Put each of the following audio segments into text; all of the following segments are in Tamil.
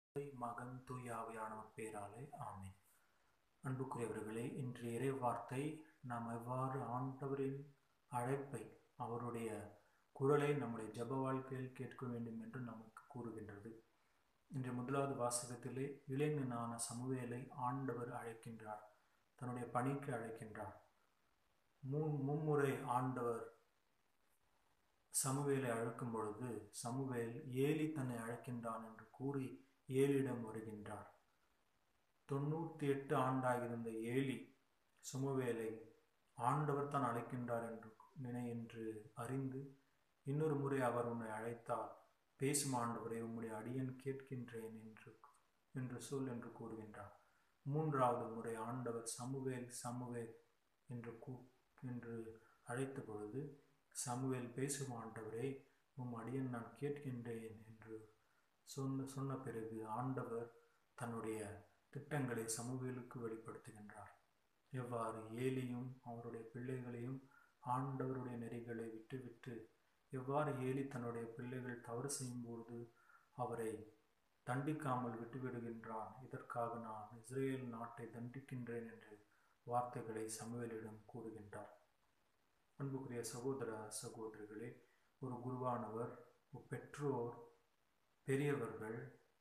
மகன் தூயாவியானவர் பேராலே ஆமென் அன்புக்குரியவர்களே இன்றைய இறை வார்த்தை நாம் எவ்வாறு ஆண்டவரின் அழைப்பை அவருடைய குரலை நம்முடைய ஜப வாழ்க்கையில் கேட்க வேண்டும் என்று நமக்கு கூறுகின்றது இன்று முதலாவது வாசகத்திலே இளைஞனான சமுவேலை ஆண்டவர் அழைக்கின்றார் தன்னுடைய பணிக்கு அழைக்கின்றார் மூ மும்முறை ஆண்டவர் சமுவேலை அழைக்கும் பொழுது சமுவேல் ஏலி தன்னை அழைக்கின்றான் என்று கூறி ஏலியிடம் வருகின்றார் தொண்ணூற்றி எட்டு ஆண்டாகிருந்த ஏலி சமுவேலை ஆண்டவர் தான் அழைக்கின்றார் என்று நினை என்று அறிந்து இன்னொரு முறை அவர் உன்னை அழைத்தால் பேசும் ஆண்டவரை உம்முடைய அடியன் கேட்கின்றேன் என்று என்று சொல் என்று கூறுகின்றார் மூன்றாவது முறை ஆண்டவர் சமுவேல் சமுவேல் என்று கூ என்று அழைத்த பொழுது சமுவேல் பேசும் ஆண்டவரே உம் அடியன் நான் கேட்கின்றேன் என்று சொன்ன சொன்ன பிறகு ஆண்டவர் தன்னுடைய திட்டங்களை சமுவேலுக்கு வெளிப்படுத்துகின்றார் எவ்வாறு ஏலியும் அவருடைய பிள்ளைகளையும் ஆண்டவருடைய நெறிகளை விட்டுவிட்டு எவ்வாறு ஏலி தன்னுடைய பிள்ளைகள் தவறு செய்யும்போது அவரை தண்டிக்காமல் விட்டுவிடுகின்றான் இதற்காக நான் இஸ்ரேல் நாட்டை தண்டிக்கின்றேன் என்று வார்த்தைகளை சமுவேலிடம் கூறுகின்றார் அன்புக்குரிய சகோதர சகோதரிகளே ஒரு குருவானவர் பெற்றோர் பெரியவர்கள்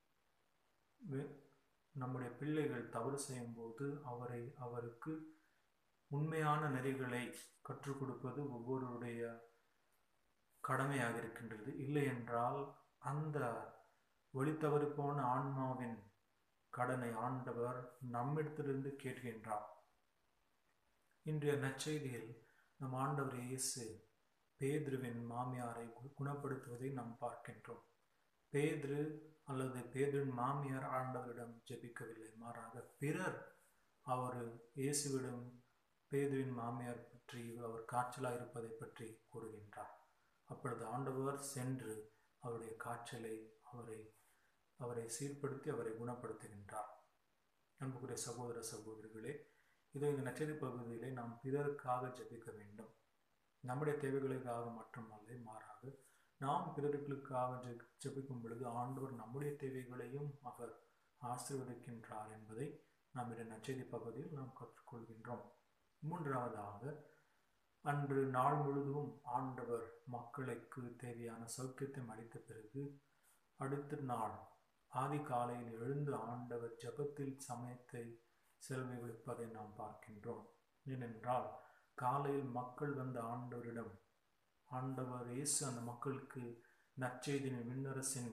நம்முடைய பிள்ளைகள் தவறு செய்யும்போது அவரை அவருக்கு உண்மையான நெறிகளை கற்றுக் கொடுப்பது ஒவ்வொருடைய கடமையாக இருக்கின்றது இல்லை என்றால் அந்த ஒளித்தவறு போன ஆன்மாவின் கடனை ஆண்டவர் நம்மிடத்திலிருந்து கேட்கின்றார் இன்றைய நற்செய்தியில் நம் ஆண்டவர் இயேசு பேதுருவின் மாமியாரை குணப்படுத்துவதை நாம் பார்க்கின்றோம் பேதுரு அல்லது பேதுவின் மாமியார் ஆண்டவரிடம் ஜெபிக்கவில்லை மாறாக பிறர் அவர் இயேசுவிடம் பேதுவின் மாமியார் பற்றி அவர் காய்ச்சலாக இருப்பதை பற்றி கூறுகின்றார் அப்பொழுது ஆண்டவர் சென்று அவருடைய காய்ச்சலை அவரை அவரை சீர்படுத்தி அவரை குணப்படுத்துகின்றார் அன்புக்குரிய சகோதர சகோதரிகளே இதோ இந்த நச்சரி பகுதியிலே நாம் பிறருக்காக ஜபிக்க வேண்டும் நம்முடைய தேவைகளுக்காக மட்டுமல்ல மாறாக நாம் பிறர்களுக்காக ஜபிக்கும் பொழுது ஆண்டவர் நம்முடைய தேவைகளையும் அவர் ஆசீர்வதிக்கின்றார் என்பதை நாம் இந்த நச்செய்தி பகுதியில் நாம் கற்றுக்கொள்கின்றோம் மூன்றாவதாக அன்று நாள் முழுவதும் ஆண்டவர் மக்களுக்கு தேவையான சௌக்கியத்தை அளித்த பிறகு அடுத்த நாள் ஆதி காலையில் எழுந்து ஆண்டவர் ஜபத்தில் சமயத்தை செலவழிப்பதை நாம் பார்க்கின்றோம் ஏனென்றால் காலையில் மக்கள் வந்த ஆண்டவரிடம் ஆண்டவர் இயேசு அந்த மக்களுக்கு நற்செய்தியின் விண்ணரசின்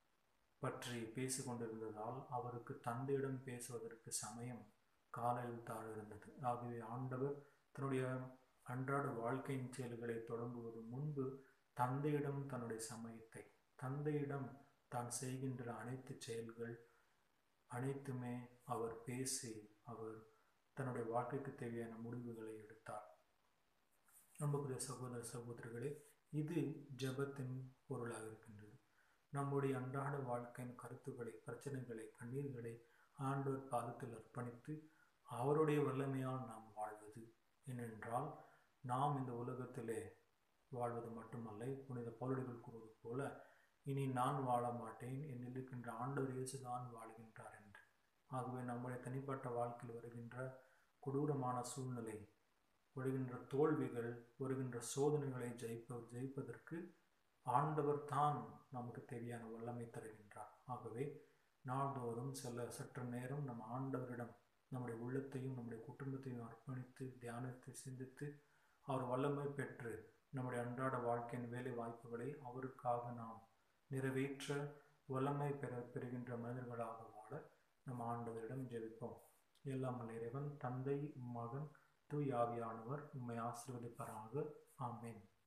பற்றி பேசி கொண்டிருந்ததால் அவருக்கு தந்தையிடம் பேசுவதற்கு சமயம் காலையில் தாழ இருந்தது ஆகவே ஆண்டவர் தன்னுடைய அன்றாட வாழ்க்கையின் செயல்களை தொடங்குவது முன்பு தந்தையிடம் தன்னுடைய சமயத்தை தந்தையிடம் தான் செய்கின்ற அனைத்து செயல்கள் அனைத்துமே அவர் பேசி அவர் தன்னுடைய வாழ்க்கைக்கு தேவையான முடிவுகளை எடுத்தார் நம்பக்கூடிய சகோதர சகோதரிகளே இது ஜபத்தின் பொருளாக இருக்கின்றது நம்முடைய அன்றாட வாழ்க்கையின் கருத்துக்களை பிரச்சனைகளை கண்ணீர்களை ஆண்டோர் பாதத்தில் அர்ப்பணித்து அவருடைய வல்லமையால் நாம் வாழ்வது ஏனென்றால் நாம் இந்த உலகத்திலே வாழ்வது மட்டுமல்ல புனித பௌரடிகள் கூறுவது போல இனி நான் வாழ மாட்டேன் என்னில் இருக்கின்ற ஆண்டவர் இயேசுதான் வாழ்கின்றார் என்று ஆகவே நம்முடைய தனிப்பட்ட வாழ்க்கையில் வருகின்ற கொடூரமான சூழ்நிலை வருகின்ற தோல்விகள் வருகின்ற சோதனைகளை ஜெயிப்ப ஜெயிப்பதற்கு ஆண்டவர் தான் நமக்கு தேவையான வல்லமை தருகின்றார் ஆகவே நாள்தோறும் சில சற்று நேரம் நம் ஆண்டவரிடம் நம்முடைய உள்ளத்தையும் நம்முடைய குடும்பத்தையும் அர்ப்பணித்து தியானத்தை சிந்தித்து அவர் வல்லமை பெற்று நம்முடைய அன்றாட வாழ்க்கையின் வேலை வாய்ப்புகளை அவருக்காக நாம் நிறைவேற்ற வல்லமை பெற பெறுகின்ற மனிதர்களாக வாழ நம் ஆண்டவரிடம் ஜெபிப்போம் எல்லாம் இறைவன் தந்தை மகன் தூய் ஆவியானவர் உம்மை ஆசிர்வதிப்பராக ஆமேன்